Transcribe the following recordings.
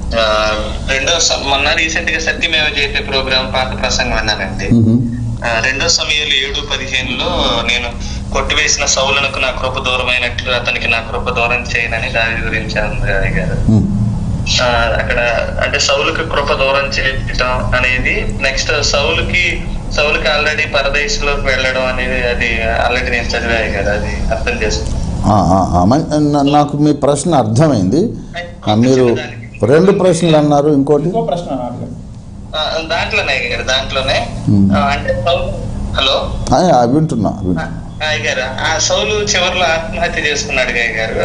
ఆ, రెండో స- మొన్న రీసెంట్ గా సత్యమేవ జయతే ప్రోగ్రామ్ పాత ప్రసంగం అన్నానండి మ్మ్. ఆ, రెండో సమయంలో ఏడు పదిహేనులో నేను కొట్టివేసిన సౌలనకు నా కృప దూరమైనట్లు అతనికి నా కృప దూరం చేయనని దాని గురించి అడిగారు మ్మ్. ఆ, అక్కడ అంటే సౌలుకి కృప దూరం చేయటం అనేది నెక్స్ట్ సౌలుకి సౌలుకి ఆల్రెడీ పరదేశంలోకి వెళ్ళడం అనేది అది ఆల్రెడీ నేను చదివాయి కదా అది అర్థం చేసుకున్నాను ఆ, ఆ, ఆ, మ- నా- నాకు మీ ప్రశ్న అర్థమైంది ఆ, మీరు రెండు ప్రశ్నలు అన్నారు ఇంకోటి ఇంకో ప్రశ్న అడగండి ఆ, దాంట్లోనే అయ్యారు దాంట్లోనే మ్మ్. ఆ, అంటే సౌలు హలో ఆ, ఆ, వింటున్నా వింటున్నా అయ్యారు ఆ సౌలు చివరిలో ఆత్మహత్య చేసుకున్నాడు అయ్యారు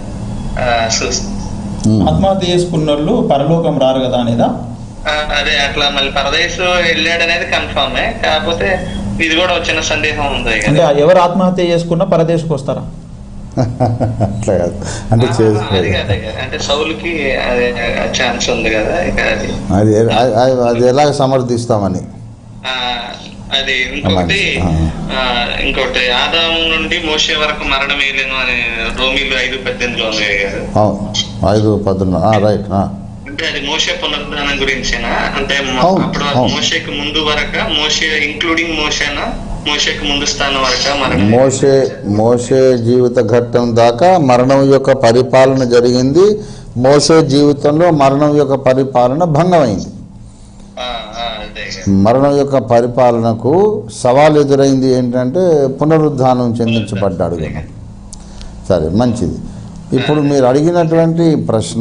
మ్మ్. ఆత్మహత్య చేసుకున్న వాళ్ళు పరలోకం రారు కదా అనేదా అదే అట్లా మళ్ళీ పరదేశ్ వెళ్ళాడు అనేది కన్ఫర్మే కాకపోతే ఇది కూడా ఒక చిన్న సందేహం ఉంది అంటే అయ్యగారు. ఎవరు ఆత్మహత్య చేసుకున్నా పరదేశకు వస్తారా అట్లా కాదు అంటే ఆ, అది చేసుకోలేదు కాదు అయ్యగారు. అంటే సౌలుకి అదే ఛాన్స్ ఉంది కదా ఇక అది అది అది- అది- అది ఎలాగ సమర్థిస్తామని ఆ, అది ఇంకొకటి ఆ. ఆ, ఇంకొకటి ఆదాం నుండి మోసే వరకు మరణం వేయలేను అని రోమిలు ఐదు పద్దెనిమిదిలో ఉంది అయ్యగారు అవును ఐదు పద్దున్న రైట్ ఆ. అంటే అది మోసే పునరుద్ధానం గురించేనా అంటే మొ- అవును, అప్పుడు అవును. మోసేకి ముందు వరక మోసే ఇంక్లూడింగ్ మోసేనా మోసేకి ముందు స్థానం వరక మరణం మోసే మోసే జీవిత ఘట్టం దాకా మరణం యొక్క పరిపాలన జరిగింది మోసే జీవితంలో మరణం యొక్క పరిపాలన భంగమైంది ఆ, ఆ, అదే మరణం యొక్క పరిపాలనకు సవాల్ ఎదురైంది ఏంటంటే పునరుద్ధానం చెందించబడ్డాడు కదా సరే మంచిది ఇప్పుడు మీరు అడిగినటువంటి ప్రశ్న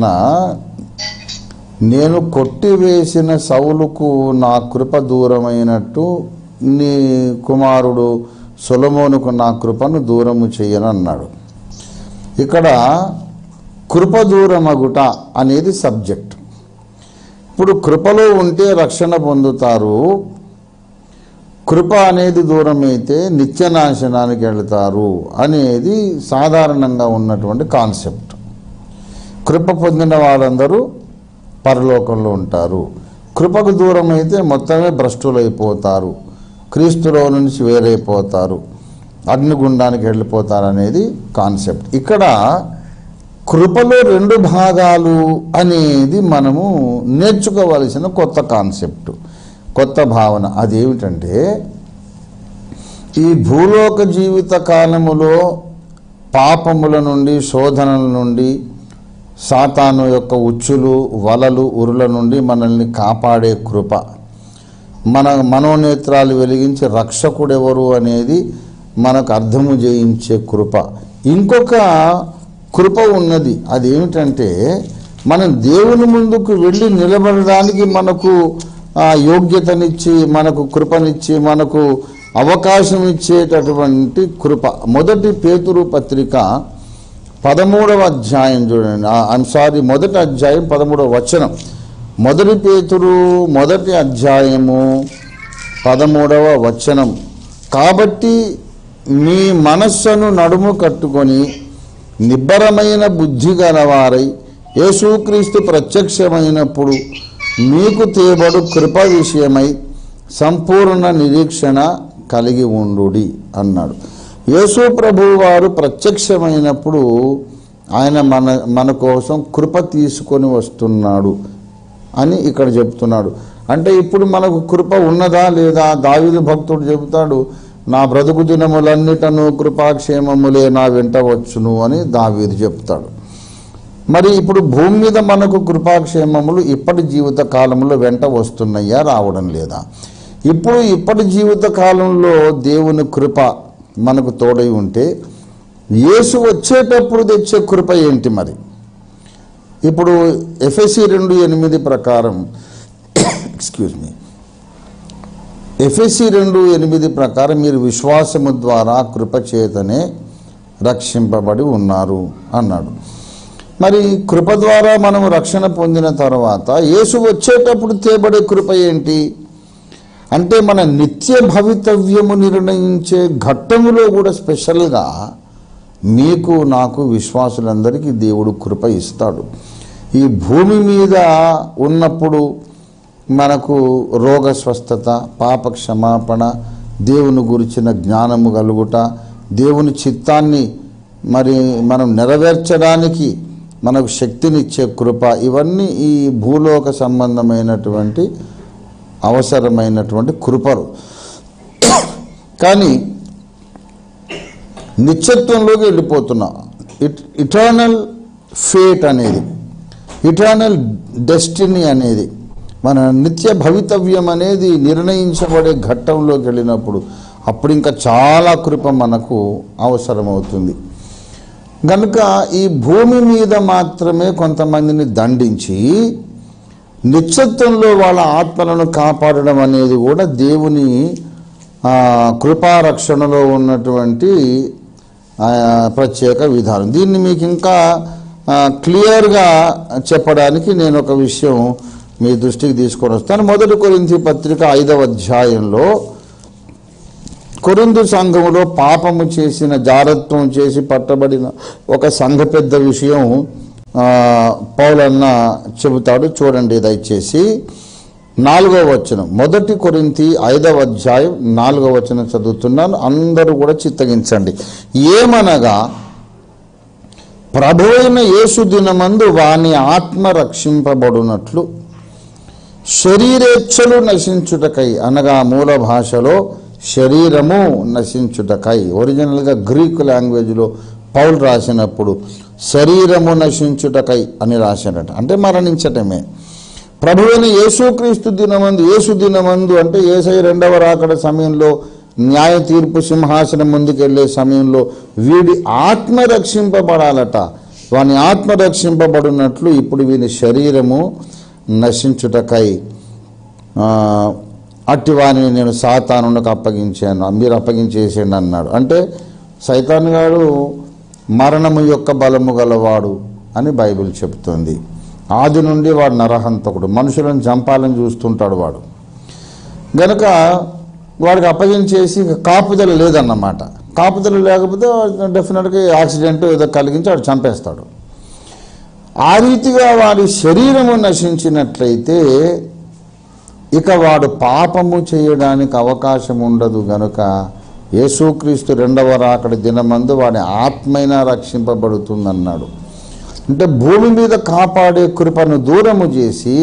నేను కొట్టివేసిన సౌలుకు నా కృప దూరమైనట్టు నీ కుమారుడు సొలమోనుకు నా కృపను దూరము చేయను అన్నాడు ఇక్కడ కృప దూరమగుట అనేది సబ్జెక్ట్ ఇప్పుడు కృపలో ఉంటే రక్షణ పొందుతారు కృప అనేది దూరమైతే నిత్యనాశనానికి వెళతారు అనేది సాధారణంగా ఉన్నటువంటి కాన్సెప్ట్ కృప పొందిన వాళ్ళందరూ పరలోకంలో ఉంటారు కృపకు దూరం అయితే మొత్తమే భ్రష్టులైపోతారు క్రీస్తులో నుంచి వేరైపోతారు అగ్నిగుండానికి వెళ్ళిపోతారు అనేది కాన్సెప్ట్ ఇక్కడ కృపలో రెండు భాగాలు అనేది మనము నేర్చుకోవలసిన కొత్త కాన్సెప్ట్ కొత్త భావన అదేమిటంటే ఈ భూలోక జీవిత కాలములో పాపముల నుండి శోధనల నుండి సాతాను యొక్క ఉచ్చులు వలలు ఉరుల నుండి మనల్ని కాపాడే కృప మన మనోనేత్రాలు వెలిగించి రక్షకుడెవరు అనేది మనకు అర్థము చేయించే కృప ఇంకొక కృప ఉన్నది అదేమిటంటే మనం దేవుని ముందుకు వెళ్ళి నిలబడడానికి మనకు ఆ యోగ్యతనిచ్చి మనకు కృపనిచ్చి మనకు అవకాశం ఇచ్చేటటువంటి కృప మొదటి పేతురు పత్రిక పదమూడవ అధ్యాయం చూడండి ఐఎమ్ సారీ మొదటి అధ్యాయం పదమూడవ వచనం మొదటి పేతురు మొదటి అధ్యాయము పదమూడవ వచనం కాబట్టి మీ మనస్సును నడుము కట్టుకొని నిబ్బరమైన బుద్ధి గలవారై యేసుక్రీస్తు ప్రత్యక్షమైనప్పుడు మీకు తేబడు కృప విషయమై సంపూర్ణ నిరీక్షణ కలిగి ఉండుడి అన్నాడు యేసు ప్రభువు వారు ప్రత్యక్షమైనప్పుడు ఆయన మన మన కోసం కృప తీసుకొని వస్తున్నాడు అని ఇక్కడ చెప్తున్నాడు అంటే ఇప్పుడు మనకు కృప ఉన్నదా లేదా దావిదు భక్తుడు చెబుతాడు నా బ్రతుకు దినములన్నిటను కృపాక్షేమములే నా వెంట వచ్చును అని దావీదు చెప్తాడు మరి ఇప్పుడు భూమి మీద మనకు కృపాక్షేమములు ఇప్పటి జీవిత కాలంలో వెంట వస్తున్నాయా రావడం లేదా ఇప్పుడు ఇప్పటి జీవిత కాలంలో దేవుని కృప మనకు తోడై ఉంటే యేసు వచ్చేటప్పుడు తెచ్చే కృప ఏంటి మరి ఇప్పుడు ఎఫ్ఎస్సి రెండు ఎనిమిది ప్రకారం ఎక్స్క్యూజ్ మీ ఎఫ్ఎస్సి రెండు ఎనిమిది ప్రకారం మీరు విశ్వాసము ద్వారా కృప చేతనే రక్షింపబడి ఉన్నారు అన్నాడు మరి కృప ద్వారా మనం రక్షణ పొందిన తర్వాత యేసు వచ్చేటప్పుడు తేబడే కృప ఏంటి అంటే మన నిత్య భవితవ్యము నిర్ణయించే ఘట్టములో కూడా స్పెషల్గా మీకు నాకు విశ్వాసులందరికీ దేవుడు కృప ఇస్తాడు ఈ భూమి మీద ఉన్నప్పుడు మనకు రోగ స్వస్థత పాప క్షమాపణ దేవుని గురించిన జ్ఞానము కలుగుట దేవుని చిత్తాన్ని మరి మనం నెరవేర్చడానికి మనకు శక్తినిచ్చే కృప ఇవన్నీ ఈ భూలోక సంబంధమైనటువంటి అవసరమైనటువంటి కృపలు కానీ నిత్యత్వంలోకి వెళ్ళిపోతున్నాం ఇట్ ఇటర్నల్ ఫేట్ అనేది ఇటర్నల్ డెస్టినీ అనేది మన నిత్య భవితవ్యం అనేది నిర్ణయించబడే ఘట్టంలోకి వెళ్ళినప్పుడు అప్పుడు ఇంకా చాలా కృప మనకు అవసరమవుతుంది కనుక ఈ భూమి మీద మాత్రమే కొంతమందిని దండించి నిత్యత్వంలో వాళ్ళ ఆత్మలను కాపాడడం అనేది కూడా దేవుని ఆ, కృపారక్షణలో ఉన్నటువంటి ఆ, ప్రత్యేక విధానం దీన్ని మీకు ఇంకా ఆ, క్లియర్గా చెప్పడానికి నేను ఒక విషయం మీ దృష్టికి తీసుకొని వస్తాను మొదటి కొరింథీ పత్రిక ఐదవ అధ్యాయంలో కొరిందు సంఘములో పాపము చేసిన జారత్వం చేసి పట్టబడిన ఒక సంఘ పెద్ద విషయం ఆ, పౌలన్న చెబుతాడు చూడండి దయచేసి నాలుగవ వచనం మొదటి కొరింతి ఐదవ అధ్యాయం నాలుగవ వచనం చదువుతున్నాను అందరూ కూడా చిత్తగించండి ఏమనగా ప్రభు అయిన యేసు దినమందు వాని ఆత్మ రక్షింపబడునట్లు శరీరేచ్ఛలు నశించుటకై అనగా మూల భాషలో శరీరము నశించుటకై ఒరిజినల్గా గ్రీకు లాంగ్వేజ్లో పౌల్ రాసినప్పుడు శరీరము నశించుటకై అని రాశాడట అంటే మరణించటమే ప్రభువైన యేసుక్రీస్తు దినమందు యేసు దినమందు అంటే ఏసై రెండవ రాకడ సమయంలో న్యాయ తీర్పు సింహాసనం ముందుకెళ్లే సమయంలో వీడి ఆత్మ రక్షింపబడాలట వాని ఆత్మ రక్షింపబడినట్లు ఇప్పుడు వీని శరీరము నశించుటకై ఆ, అట్టి వారిని నేను సాతానునికి అప్పగించాను మీరు అప్పగించేసేయండి అన్నాడు అంటే సైతాన్ గారు మరణము యొక్క బలము గలవాడు అని బైబిల్ చెప్తుంది ఆది నుండి వాడు నరహంతకుడు మనుషులను చంపాలని చూస్తుంటాడు వాడు గనక వాడికి అప్పగించేసి ఇక కాపుదల లేదన్నమాట కాపుదల లేకపోతే డెఫినెట్గా యాక్సిడెంట్ ఏదో కలిగించి వాడు చంపేస్తాడు ఆ రీతిగా వాడి శరీరము నశించినట్లయితే ఇక వాడు పాపము చేయడానికి అవకాశం ఉండదు గనుక యేసుక్రీస్తు రెండవ రాకడి దినమందు వాడి ఆత్మైనా రక్షింపబడుతుందన్నాడు అంటే భూమి మీద కాపాడే కృపను దూరము చేసి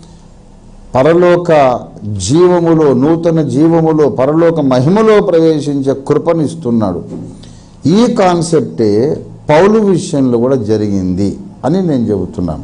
పరలోక జీవములో నూతన జీవములో పరలోక మహిమలో ప్రవేశించే కృపను ఇస్తున్నాడు ఈ కాన్సెప్టే పౌలు విషయంలో కూడా జరిగింది అని నేను చెబుతున్నాను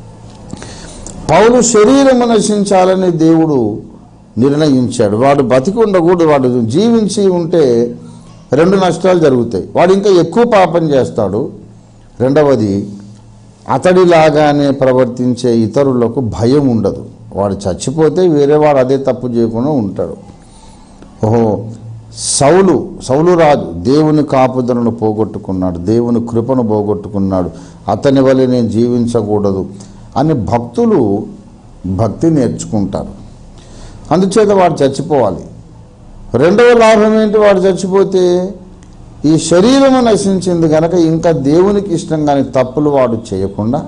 పౌలు శరీరము నశించాలని దేవుడు నిర్ణయించాడు వాడు బతికి ఉండకూడదు వాడు జీవించి ఉంటే రెండు నష్టాలు జరుగుతాయి వాడు ఇంకా ఎక్కువ పాపం చేస్తాడు రెండవది అతడిలాగానే ప్రవర్తించే ఇతరులకు భయం ఉండదు వాడు చచ్చిపోతే వేరే వాడు అదే తప్పు చేయకుండా ఉంటాడు ఓహో సౌలు సౌలు రాజు దేవుని కాపుదలను పోగొట్టుకున్నాడు దేవుని కృపను పోగొట్టుకున్నాడు అతని వల్ల నేను జీవించకూడదు అని భక్తులు భక్తి నేర్చుకుంటారు అందుచేత వాడు చచ్చిపోవాలి రెండవ లాభం ఏంటి వాడు చచ్చిపోతే ఈ శరీరము నశించింది కనుక ఇంకా దేవునికి ఇష్టం కాని తప్పులు వాడు చేయకుండా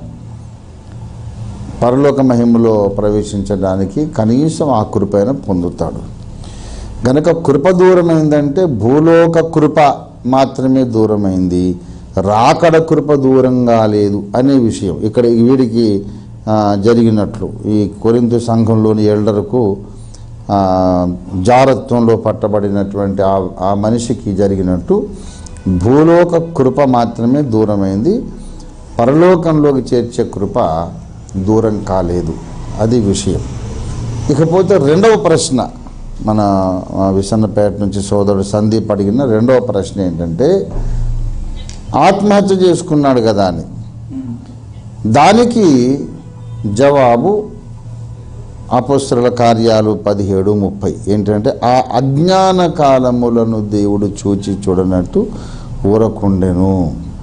పరలోక మహిమలో ప్రవేశించడానికి కనీసం ఆ కృపైన పొందుతాడు గనక కృప దూరమైందంటే భూలోక కృప మాత్రమే దూరమైంది రాకడ కృప దూరంగా లేదు అనే విషయం ఇక్కడ వీడికి ఆ, జరిగినట్లు ఈ కొరింత సంఘంలోని ఎల్డర్కు ఆ, జారత్వంలో పట్టబడినటువంటి ఆ ఆ మనిషికి జరిగినట్టు భూలోక కృప మాత్రమే దూరమైంది పరలోకంలోకి చేర్చే కృప దూరం కాలేదు అది విషయం ఇకపోతే రెండవ ప్రశ్న మన ఆ, విసన్నపేట నుంచి సోదరుడు సందీప్ అడిగిన రెండవ ప్రశ్న ఏంటంటే ఆత్మహత్య చేసుకున్నాడు కదా అని దానికి జవాబు అపస్తుల కార్యాలు పదిహేడు ముప్పై ఏంటంటే ఆ అజ్ఞాన కాలములను దేవుడు చూచి చూడనట్టు ఊరకుండెను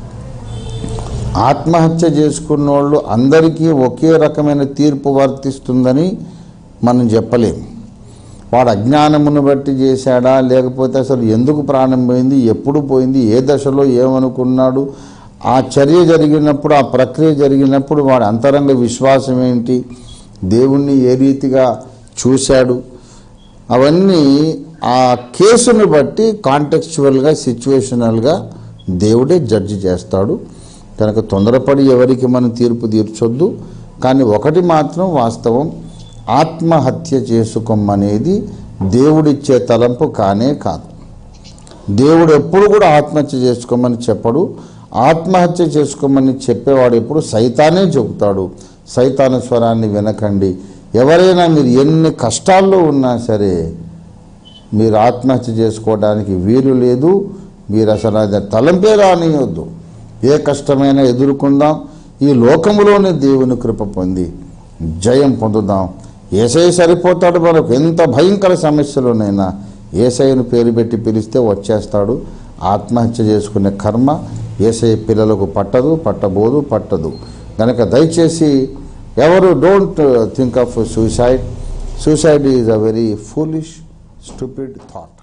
ఆత్మహత్య చేసుకున్న వాళ్ళు అందరికీ ఒకే రకమైన తీర్పు వర్తిస్తుందని మనం చెప్పలేం వాడు అజ్ఞానమును బట్టి చేశాడా లేకపోతే అసలు ఎందుకు ప్రాణం పోయింది ఎప్పుడు పోయింది ఏ దశలో ఏమనుకున్నాడు ఆ చర్య జరిగినప్పుడు ఆ ప్రక్రియ జరిగినప్పుడు వాడి అంతరంగ విశ్వాసం ఏంటి దేవుణ్ణి ఏ రీతిగా చూశాడు అవన్నీ ఆ కేసును బట్టి కాంటెక్చువల్గా సిచ్యువేషనల్గా దేవుడే జడ్జి చేస్తాడు కనుక తొందరపడి ఎవరికి మనం తీర్పు తీర్చొద్దు కానీ ఒకటి మాత్రం వాస్తవం ఆత్మహత్య చేసుకోమనేది దేవుడిచ్చే తలంపు కానే కాదు దేవుడు ఎప్పుడు కూడా ఆత్మహత్య చేసుకోమని చెప్పడు ఆత్మహత్య చేసుకోమని చెప్పేవాడు ఎప్పుడు సైతానే చెబుతాడు సైతాన స్వరాన్ని వినకండి ఎవరైనా మీరు ఎన్ని కష్టాల్లో ఉన్నా సరే మీరు ఆత్మహత్య చేసుకోవడానికి వీలు లేదు మీరు అసలు అది తలంపే రానియొద్దు ఏ కష్టమైనా ఎదుర్కొందాం ఈ లోకములోనే దేవుని కృప పొంది జయం పొందుదాం ఏసై సరిపోతాడు మనకు ఎంత భయంకర సమస్యలోనైనా ఏసైను పేరు పెట్టి పిలిస్తే వచ్చేస్తాడు ఆత్మహత్య చేసుకునే కర్మ ఏసై పిల్లలకు పట్టదు పట్టబోదు పట్టదు కనుక దయచేసి ఎవరు don't think of suicide suicide is a very foolish stupid thought